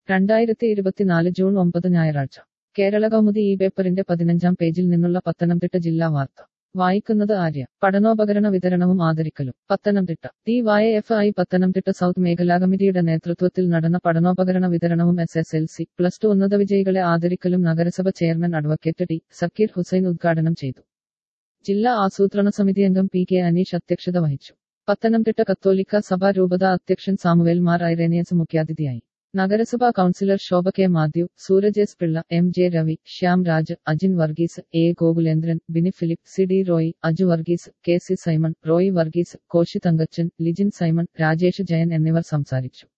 രണ്ടായിരത്തി ഇരുപത്തിനാല് ജൂൺ ഒമ്പത് ഞായറാഴ്ച കേരള കൗമുദി ഈ പേപ്പറിന്റെ പതിനഞ്ചാം പേജിൽ നിന്നുള്ള പത്തനംതിട്ട ജില്ലാ വാർത്ത വായിക്കുന്നത് ആര്യ പഠനോപകരണ വിതരണവും ആദരിക്കലും Pathanamthitta D Y F I Pathanamthitta south മേഖലാ കമ്മിറ്റിയുടെ നേതൃത്വത്തിൽ നടന്ന പഠനോപകരണ വിതരണവും S S L C plus two ഉന്നത വിജയികളെ ആദരിക്കലും നഗരസഭ chairman advocate T Sakkeer Hussain ഉദ്ഘാടനം ചെയ്തു ജില്ലാ ആസൂത്രണ സമിതി അംഗം പി കെ അനീഷ് അധ്യക്ഷത വഹിച്ചു പത്തനംതിട്ട കത്തോലിക്ക സഭാ രൂപത അധ്യക്ഷൻ സാമുവേൽ മാർ ഐറേനിയസ് മുഖ്യാതിഥിയായി നഗരസഭാ councillor Shobha K Mathew Sooraj S Pillai M J Ravi Shyam Raj Ajin Varghese A Gokulendran Bini Philip C D Roy Aju Varghese K C Simon Roy Varghese Koshy Thankachan Lijin Simon Rajesh Jayan എന്നിവർ സംസാരിച്ചു